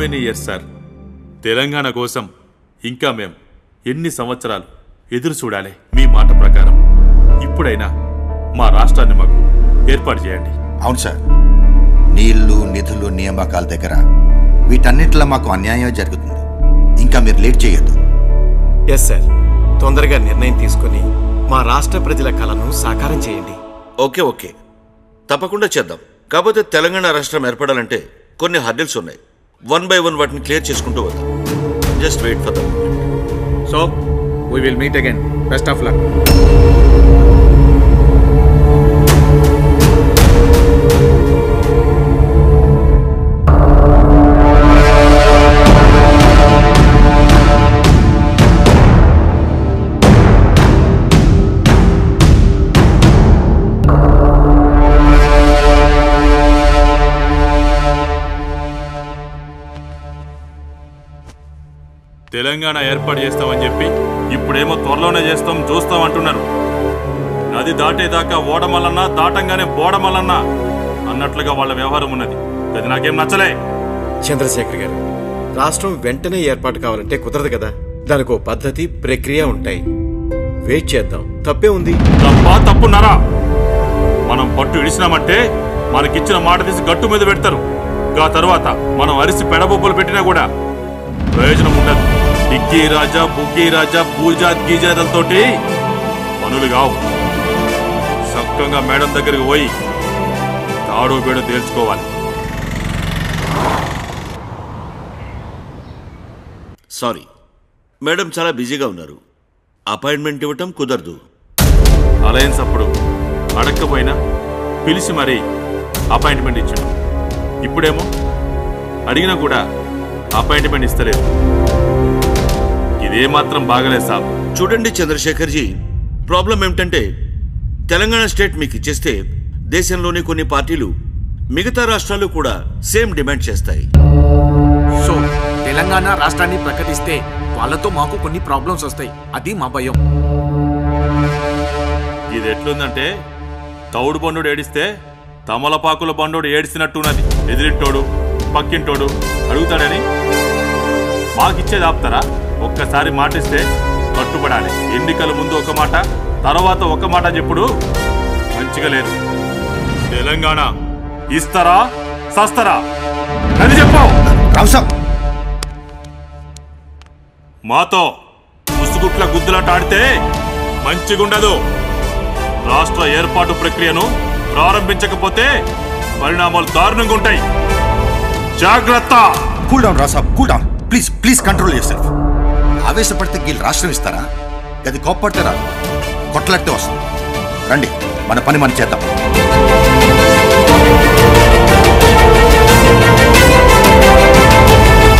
many years sir Telangana కోసం ఇంకా మేం ఎన్ని సంవత్సరాలు ఎదురు చూడాలి మీ మాట ప్రకారం ఇప్పుడైనా మా రాష్ట్రాన్ని మాకు ఏర్పాటు చేయండి అవును సార్ నీళ్లు నిధులు నియామకాల దగ్గర వీటన్నిటిలో మాకు అన్యాయం జరుగుతుంది ఇంకా మీరు లేట్ చేయొద్దు ఎస్ సార్ తొందరగా నిర్ణయం తీసుకుని మా రాష్ట్ర ప్రజల కలను సాకారం చేయండి ఓకే ఓకే తప్పకుండా చేద్దాం కాకపోతే తెలంగాణ రాష్ట్రం ఏర్పడాలంటే కొన్ని హర్డిల్స్ ఉన్నాయి వన్ బై వన్ వాటిని క్లియర్ చేసుకుంటూ వద్దాం just wait for the so we will meet again best of luck Telangana ఏర్పాటు చేస్తామని చెప్పి ఇప్పుడేమో త్వరలోనే చేస్తాం చూస్తాం అంటున్నారు నది దాటేదాకా ఓడమల్లన్నా దాటంగానే బోడమల్లన్నా అన్నట్లుగా వాళ్ళ వ్యవహారం ఉన్నది అది నాకేం నచ్చలే చంద్రశేఖర్ గారు రాష్ట్రం వెంటనే ఏర్పాటు కావాలంటే కుదరదు కదా దానికి ఓ పద్ధతి ప్రక్రియ ఉంటాయి వెయిట్ చేద్దాం తప్పే ఉంది తప్ప తప్పున్నారా మనం పట్టు ఇడిచినామంటే మనకిచ్చిన మాట తీసి గట్టు మీద పెడతారు గా తర్వాత మనం అరిసి పెడబొబ్బలు పెట్టినా కూడా ప్రయోజనం ఉండదు డిగ్గీ రాజా బుగ్గీ రాజా పూజా గీజాదలతోటి పనులు కావు సక్కంగా మేడం దగ్గరికి పోయి తాడో బేడో తేల్చుకోవాలి సారీ మేడం చాలా బిజీగా ఉన్నారు అపాయింట్మెంట్ ఇవ్వటం కుదరదు అలయన్స్ అప్పుడు అడగకపోయినా పిలిచి మరీ అపాయింట్మెంట్ ఇచ్చాడు ఇప్పుడేమో అడిగినా కూడా అపాయింట్మెంట్ ఇస్తలేదు ఇదే మాత్రం బాగలేదు సాబ్ చూడండి చంద్రశేఖర్జీ ప్రాబ్లం ఏమిటంటే తెలంగాణ స్టేట్ మీకు ఇచ్చేస్తే దేశంలోని కొన్ని పార్టీలు మిగతా రాష్ట్రాలు కూడా సేమ్ డిమాండ్ చేస్తాయి సో తెలంగాణ రాష్ట్రాన్ని ప్రకటిస్తే వాళ్ళతో మాకు కొన్ని ప్రాబ్లమ్స్ వస్తాయి అది మా భయం ఇది ఎట్లుందంటే తౌడు బండు ఏడిస్తే తమలపాకుల బండోడు ఏడిసినట్టున్నది ఎదిరింటోడు పక్కింటోడు అడుగుతాడని మాకిచ్చేది ఆపుతారా ఒక్కసారి మాటిస్తే కట్టుబడాలి ఎన్నికల ముందు ఒక మాట తర్వాత ఒక మాట చెప్పుడు మంచిగా లేదు తెలంగాణ ఇస్తారా సస్తారా అది చెప్పు రావు సాబ్ మాతో ముసుగుట్ల గుద్దులాట ఆడితే మంచిగుండదు రాష్ట్ర ఏర్పాటు ప్రక్రియను ప్రారంభించకపోతే పరిణామాలు దారుణంగా ఉంటాయి జాగ్రత్త కూల్ డౌన్ రా సాబ్ cool down please please control చేస్తారు ఆవేశపడితే వీళ్ళు రాష్ట్రం ఇస్తారా అది కోప్పడితే రాదు కొట్టలట్టే వస్తుంది రండి మన పని మనం చేద్దాం